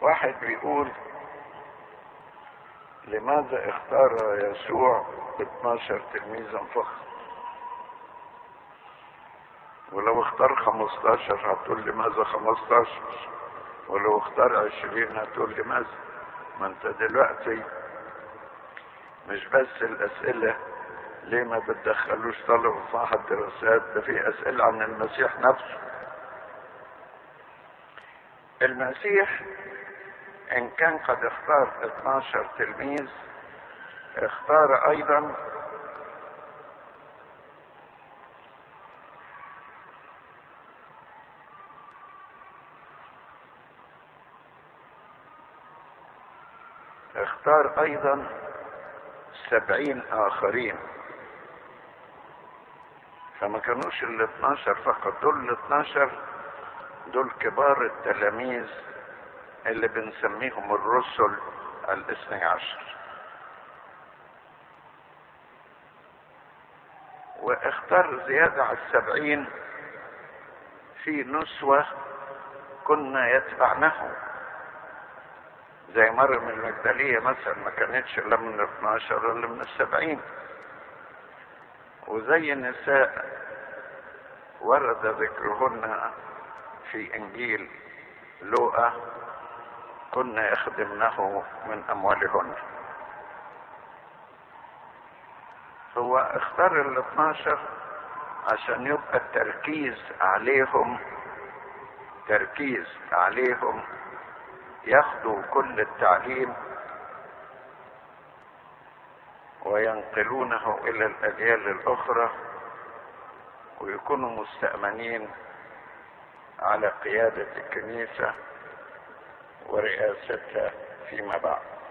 واحد بيقول لماذا اختار يسوع 12 تلميذا فقط ولو اختار 15 هتقول لماذا 15 ولو اختار 20 هتقول لماذا ما انت دلوقتي مش بس الاسئله ليه ما بتدخلوش طلبة في معهد دراسات ده في اسئله عن المسيح نفسه المسيح ان كان قد اختار 12 تلميذ اختار ايضا اختار ايضا سبعين اخرين فما كانوش ال 12 فقط دول ال 12 دول كبار التلاميذ اللي بنسميهم الرسل الاثني عشر واختار زيادة على السبعين في نسوة كنا يتبعنه زي مريم المجدلية مثلا ما كانتش لا من 12 ولا من السبعين وزي النساء ورد ذكرهن في انجيل لوقا كنا يخدمنه من اموالهن هو اختار ال 12 عشان يبقى التركيز عليهم تركيز عليهم ياخدوا كل التعليم وينقلونه الى الاجيال الاخرى ويكونوا مستأمنين على قيادة الكنيسة ورئاستها فيما بعد